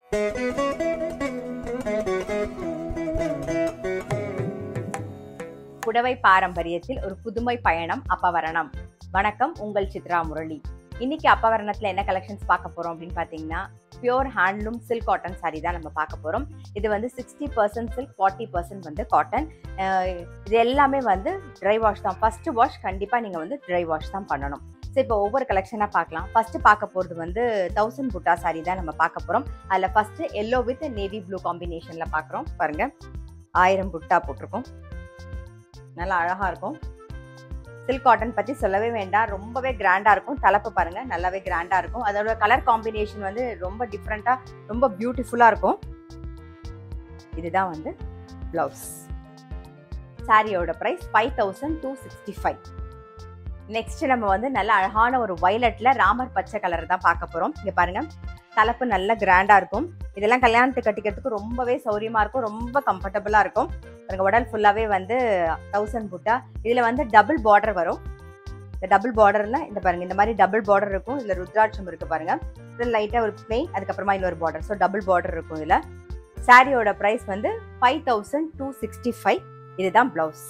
புடவை பாரம்பரியத்தில் ஒரு புதுமை பயணம் அப்பவரணம் வணக்கம் உங்கள் சித்ரா முரளி இன்னைக்கு அப்பவரணத்துல என்ன கலெக்ஷன்ஸ் பார்க்க போறோம் அப்படின்னு பாத்தீங்கன்னா pure handloom silk cotton sari தான் நம்ம பார்க்க போறோம் இது வந்து sixty percent silk forty percent வந்து காட்டன் இது எல்லாமே வந்து ட்ரை வாஷ் தான் ஃபர்ஸ்ட் வாஷ் கண்டிப்பா நீங்க வந்து ட்ரை வாஷ் தான் பண்ணணும் சரி இப்போ ஒவ்வொரு கலெக்ஷனாக பார்க்கலாம் ஃபர்ஸ்ட் பார்க்க போகிறது வந்து தௌசண்ட் புட்டா சாரி தான் நம்ம பார்க்க போகிறோம் அதில் first yellow with navy blue காம்பினேஷனில் பார்க்குறோம் பாருங்க ஆயிரம் புட்டா போட்டிருக்கோம் நல்லா அழகாக இருக்கும் சில்க் காட்டன் பற்றி சொல்லவே வேண்டாம் ரொம்பவே கிராண்டாக இருக்கும் தலைப்பு பாருங்க நல்லாவே கிராண்டாக இருக்கும் அதோட கலர் காம்பினேஷன் வந்து ரொம்ப டிஃப்ரெண்ட்டாக ரொம்ப பியூட்டிஃபுல்லாக இருக்கும் இதுதான் வந்து ப்ளவுஸ் சாரியோட price five thousand two sixty five next நம்ம வந்து நல்ல அழகான ஒரு வயலட்ல ராமர் பச்சை கலர் தான் பார்க்க போறோம் இங்க பாருங்க தலைப்பு நல்ல கிராண்டா இருக்கும் இதெல்லாம் கல்யாணத்துக்கு கட்டிக்கிறதுக்கு ரொம்பவே சௌரியமா இருக்கும் ரொம்ப கம்ஃபர்டபுளா இருக்கும் பாருங்க உடல் ஃபுல்லாவே வந்து தௌசண்ட் புட்டா இதுல வந்து டபுள் பார்டர் வரும் இந்த டபுள் பார்டர்ல இந்த பாருங்க இந்த மாதிரி டபுள் பார்டர் இருக்கும் இதுல ருத்ராட்சம் இருக்கு பாருங்க இதுல லைட்டா ஒரு பிளெயின் அதுக்கப்புறமா இன்னொரு பார்டர் ஸோ டபுள் பார்டர் இருக்கும் இதுல சாரியோட பிரைஸ் வந்து five thousand two sixty five இதுதான் பிளவுஸ்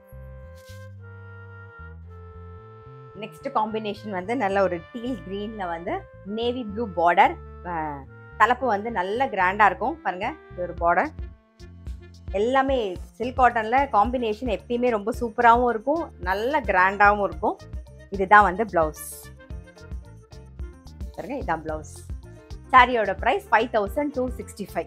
நெக்ஸ்ட் காம்பினேஷன் வந்து நல்ல ஒரு டீல் கிரீன்ல வந்து நேவி ப்ளூ பார்டர் தலைப்பு வந்து நல்ல கிராண்டா இருக்கும் பாருங்க இது ஒரு பார்டர் எல்லாமே சில்க் காட்டன்ல காம்பினேஷன் எப்பயுமே ரொம்ப சூப்பராகவும் இருக்கும் நல்ல கிராண்டாகவும் இருக்கும் இதுதான் வந்து பிளவுஸ் பாருங்க இதுதான் பிளவுஸ் சாரியோட price five thousand two sixty five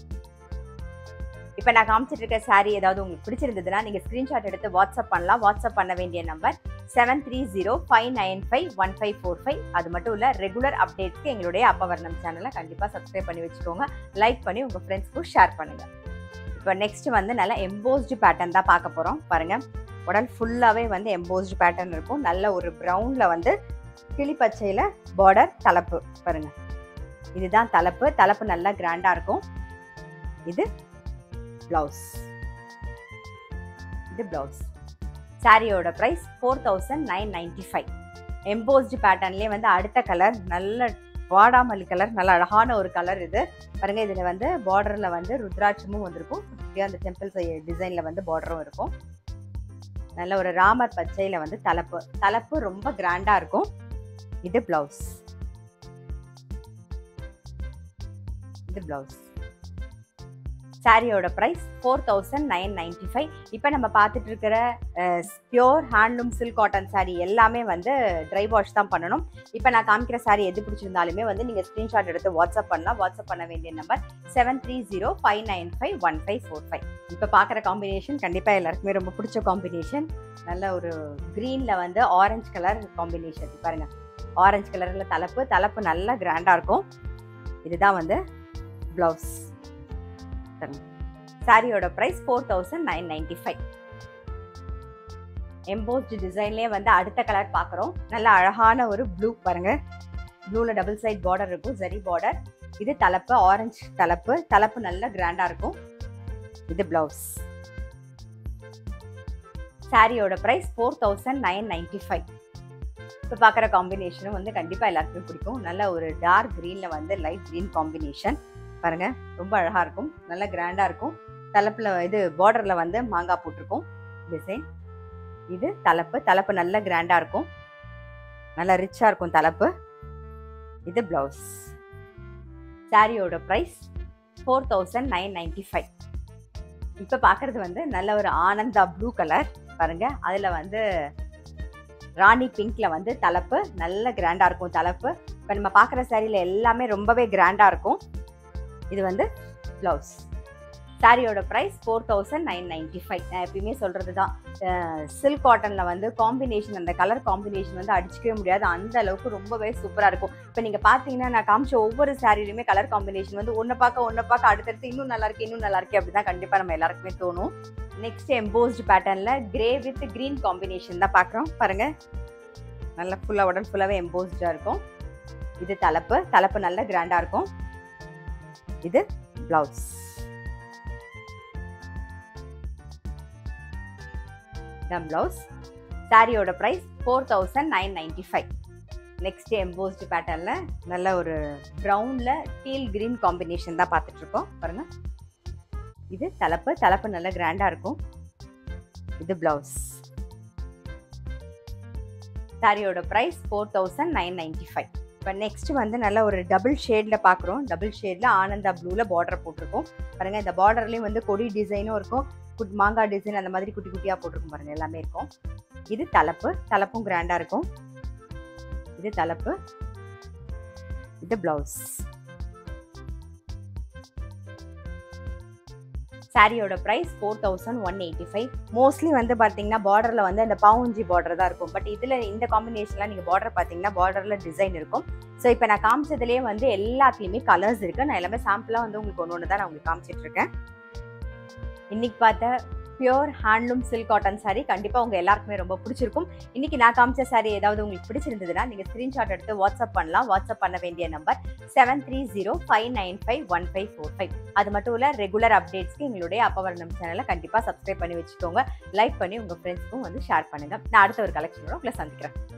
இப்போ நான் காமிச்சிட்டு இருக்க சாரி ஏதாவது உங்களுக்கு பிடிச்சிருந்ததுன்னா நீங்கள் ஸ்க்ரீன்ஷாட் எடுத்து வாட்ஸ்அப் பண்ணலாம் வாட்ஸ்அப் பண்ண வேண்டிய number seven three zero five nine five one five four five அது மட்டும் இல்லை ரெகுலர் அப்டேட்ஸ்க்கு எங்களுடைய அப்பவர்ணம் சேனலை கண்டிப்பாக சப்ஸ்கிரைப் பண்ணி வச்சுக்கோங்க லைக் பண்ணி உங்கள் ஃப்ரெண்ட்ஸ்க்கும் ஷேர் பண்ணுங்கள் இப்போ நெக்ஸ்ட் வந்து நல்லா எம்போஸ்டு பேட்டர்ன் தான் பார்க்க போகிறோம் பாருங்கள் உடல் ஃபுல்லாகவே வந்து எம்போஸ்டு பேட்டர்ன் இருக்கும் நல்ல ஒரு ப்ரௌனில் வந்து கிளிப்பச்சையில் பார்டர் தலைப்பு பாருங்க இதுதான் தலைப்பு தலைப்பு நல்லா கிராண்டாக இருக்கும் இது பிளவுஸ் இது பிளவுஸ் சாரியோட price four thousand nine ninety five embossed பேட்டர்ன்லேயே வந்து அடுத்த கலர் நல்ல வாடாமல்லி கலர் நல்ல அழகான ஒரு கலர் இது பாருங்க இதில் வந்து பார்டரில் வந்து ருத்ராட்சமும் வந்திருக்கும் சுற்றியும் அந்த டெம்பிள் டிசைனில் வந்து பார்டரும் இருக்கும் நல்ல ஒரு ராமர் பச்சையில் வந்து தலைப்பு தலைப்பு ரொம்ப கிராண்டாக இருக்கும் இது பிளவுஸ் இது பிளவுஸ் சாரியோட price four thousand nine ninety five இப்போ நம்ம பார்த்துட்டு இருக்கிற pure handloom silk cotton sari எல்லாமே வந்து ட்ரை வாஷ் தான் பண்ணணும் இப்போ நான் காமிக்கிற சாரி எது பிடிச்சிருந்தாலுமே வந்து நீங்கள் ஸ்க்ரீன்ஷாட் எடுத்து வாட்ஸ்அப் பண்ணலாம் வாட்ஸ்அப் பண்ண வேண்டிய number seven three zero five nine five one five four five இப்போ பார்க்குற காம்பினேஷன் கண்டிப்பாக எல்லாருக்குமே ரொம்ப பிடிச்ச காம்பினேஷன் நல்ல ஒரு க்ரீனில் வந்து ஆரஞ்சு கலர் காம்பினேஷன் பாருங்கள் ஆரஞ்சு கலரில் தலைப்பு தலைப்பு நல்லா கிராண்டாக இருக்கும் இதுதான் வந்து ப்ளவுஸ் சாரியோட price four thousand nine ninety five embossed டிசைன்லேயே வந்து அடுத்த கலர் பார்க்குறோம் நல்ல அழகான ஒரு ப்ளூ பாருங்க ப்ளூவில் டபுள் சைட் பார்டர் இருக்கும் ஜரி பார்டர் இது தலைப்பு ஆரஞ்சு தலைப்பு தலைப்பு நல்ல கிராண்டாக இருக்கும் இது பிளவுஸ் சாரியோட price four thousand nine ninety five இப்போ பார்க்குற காம்பினேஷனும் வந்து கண்டிப்பாக எல்லாருக்குமே பிடிக்கும் நல்ல ஒரு டார்க் க்ரீனில் வந்து லைட் க்ரீன் காம்பினேஷன் பாருங்க ரொம்ப அழகா இருக்கும் நல்ல கிராண்டா இருக்கும் தலைப்புல இது பார்டர்ல வந்து மாங்காய் போட்டிருக்கோம் டிசைன் இது தலைப்பு தலைப்பு நல்ல கிராண்டா இருக்கும் நல்ல ரிச்சா இருக்கும் தலைப்பு இது பிளவுஸ் சாரியோட price four thousand nine ninety five இப்போ பார்க்கறது வந்து நல்ல ஒரு ஆனந்தா ப்ளூ கலர் பாருங்க அதில் வந்து ராணி பிங்க்ல வந்து தலைப்பு நல்ல கிராண்டா இருக்கும் தலைப்பு இப்போ நம்ம பார்க்குற சாரியில் எல்லாமே ரொம்பவே கிராண்டா இருக்கும் இது வந்து ப்ளவுஸ் சாரியோட price four thousand nine ninety five நான் எப்பயுமே சொல்கிறது தான் சில்க் காட்டனில் வந்து காம்பினேஷன் அந்த கலர் காம்பினேஷன் வந்து அடிச்சிக்கவே முடியாது அந்த அளவுக்கு ரொம்பவே சூப்பராக இருக்கும் இப்போ நீங்கள் பார்த்தீங்கன்னா நான் காமிச்ச ஒவ்வொரு சாரிலையுமே கலர் காம்பினேஷன் வந்து ஒன்று பார்க்க ஒன்று பார்க்க அடுத்தடுத்து இன்னும் நல்லா இருக்கு இன்னும் நல்லா இருக்கு அப்படி தான் கண்டிப்பாக நம்ம எல்லாருக்குமே தோணும் நெக்ஸ்ட் எம்போஸ்டு பேட்டர்னில் கிரே வித் க்ரீன் காம்பினேஷன் தான் பார்க்குறோம் பாருங்கள் நல்லா ஃபுல்லாக உடல் ஃபுல்லாகவே எம்போஸ்டாக இருக்கும் இது தலைப்பு தலைப்பு நல்ல கிராண்டாக இருக்கும் இது பிளவுஸ் தான் பிளவுஸ் சாரியோட price four thousand nine ninety five next embossed பேட்டர்னில் நல்ல ஒரு ப்ரௌனில் டீல் கிரீன் காம்பினேஷன் தான் பார்த்துட்ருக்கோம் பாருங்க இது தலைப்பு தலைப்பு நல்ல கிராண்டாக இருக்கும் இது ப்ளவுஸ் சாரியோட price four thousand nine ninety five இப்போ நெக்ஸ்ட் வந்து நல்ல ஒரு டபுள் ஷேடில் பார்க்குறோம் டபுள் ஷேடில் ஆனந்தா ப்ளூவில் பார்டர் போட்டிருக்கோம் பாருங்கள் இந்த பார்டர்லேயும் வந்து கொடி டிசைனும் இருக்கும் குட் மாங்காய் டிசைன் அந்த மாதிரி குட்டி குட்டியாக போட்டிருக்கும் பாருங்கள் எல்லாமே இருக்கும் இது தலைப்பு தலைப்பும் கிராண்டாக இருக்கும் இது தலைப்பு இது பிளவுஸ் சாரியோட price four thousand one eighty five mostly வந்து பார்த்தீங்கன்னா பார்டரில் வந்து அந்த பாவுஞ்சி பார்டர் தான் இருக்கும் பட் இதில் இந்த காம்பினேஷனில் நீங்கள் பார்டர் பார்த்தீங்கன்னா பார்டரில் டிசைன் இருக்கும் ஸோ இப்போ நான் காமிச்சதுலேயே வந்து எல்லாத்துலேயுமே கலர்ஸ் இருக்குது நான் எல்லாமே சாம்பிளாக வந்து உங்களுக்கு ஒன்று ஒன்று தான் நான் உங்களுக்கு காமிச்சிட்டு இருக்கேன் இன்னைக்கு பார்த்த pure handloom silk cotton sari கண்டிப்பாக உங்கள் எல்லாருக்குமே ரொம்ப பிடிச்சிருக்கும் இன்னைக்கு நான் காமிச்ச சாரி ஏதாவது உங்களுக்கு பிடிச்சிருந்ததுன்னா நீங்கள் ஸ்க்ரீன்ஷாட் எடுத்து வாட்ஸ்அப் பண்ணலாம் வாட்ஸ்அப் பண்ண வேண்டிய number seven three zero five nine five one five four five அது மட்டும் இல்லை ரெகுலர் அப்டேட்ஸ்க்கு எங்களுடைய அப்பவர்ணம் சேனலை கண்டிப்பாக சப்ஸ்கிரைப் பண்ணி வச்சுக்கோங்க லைக் பண்ணி உங்கள் ஃப்ரெண்ட்ஸ்க்கும் வந்து ஷேர் பண்ணுங்கள் நான் அடுத்த ஒரு கலெக்ஷனோட உங்களை சந்திக்கிறேன்